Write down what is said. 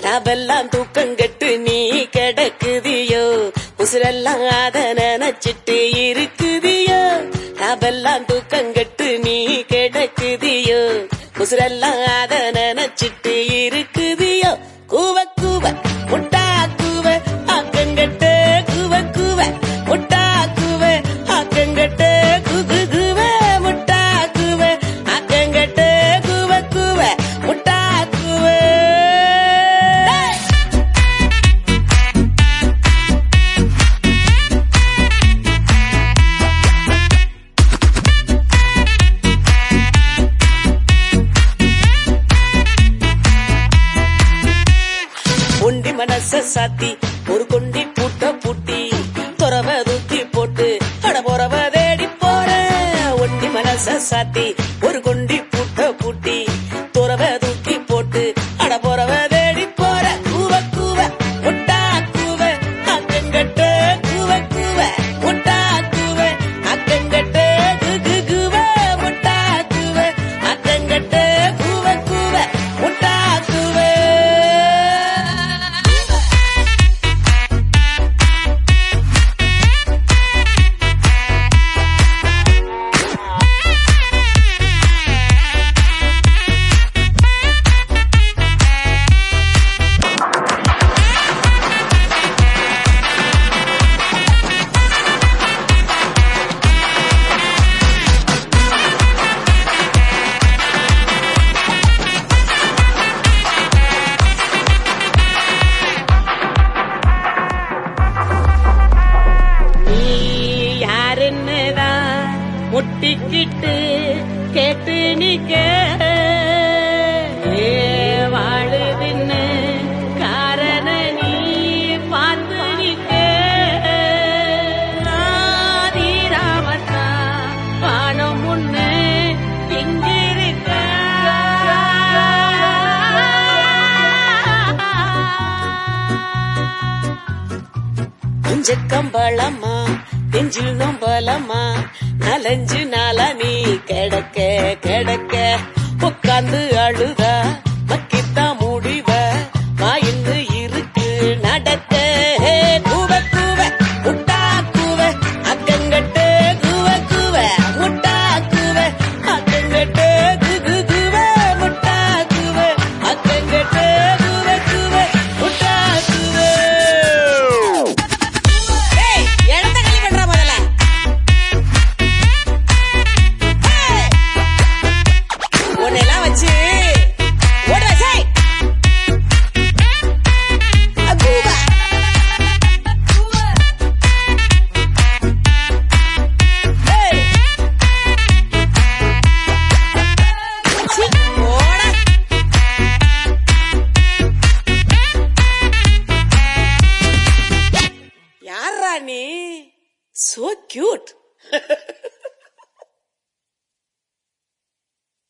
நாவெல்லாம் தூக்கம் கெட்டு நீ கிடக்குதியோ உசுரெல்லாம் அத நினைச்சிட்டு இருக்குதியோ நாவெல்லாம் தூக்கம் கெட்டு நீ கிடக்குதியோ உசுரெல்லாம் அத நினைச்சிட்டு இருக்குதியோ கூவ கூவ முட்டா கூவ ஆக்கங்கட்டு கூவ கூவ முட்டா கூவ ஆக்கங்கட்டு குகு கூவ முட்டா கூவ ஆக்கங்கட்டு கூவ கூவ முட்டா கூவ ஒண்டி மனச சாத்தி ஒரு கொண்டி பூட்ட பூட்டி துறவ தூக்கி போட்டு அட போறவ தேடி போற ஒண்டி மனச சாத்தி ஒரு கொண்டி பூட்ட பூட்டி துறவ தூக்கி போட்டு அட போறவ தேடி போற கூவ கூவ முட்டா கூவ அக்கங்கட்ட கூவ கூவ முட்டா கூவ அக்கங்கட்ட குகு கூவ முட்டா கூவ அக்கங்கட்ட கூவ கூவ முட்டா கூவ நீ யாருன்னுதான் முட்டிக்கிட்டு கேட்டு நிக்க ஏ வாழுதுன்னு காரண நீ பார்த்து நிக்க ஆதிராமத்தா வானம் முன்னு இங்கிருக்க கொஞ்ச கம்பளமா நெஞ்சில் நம்பலமா நாலஞ்சு நாளா நீ கிடக்க கிடக்க உட்காந்து அழுதா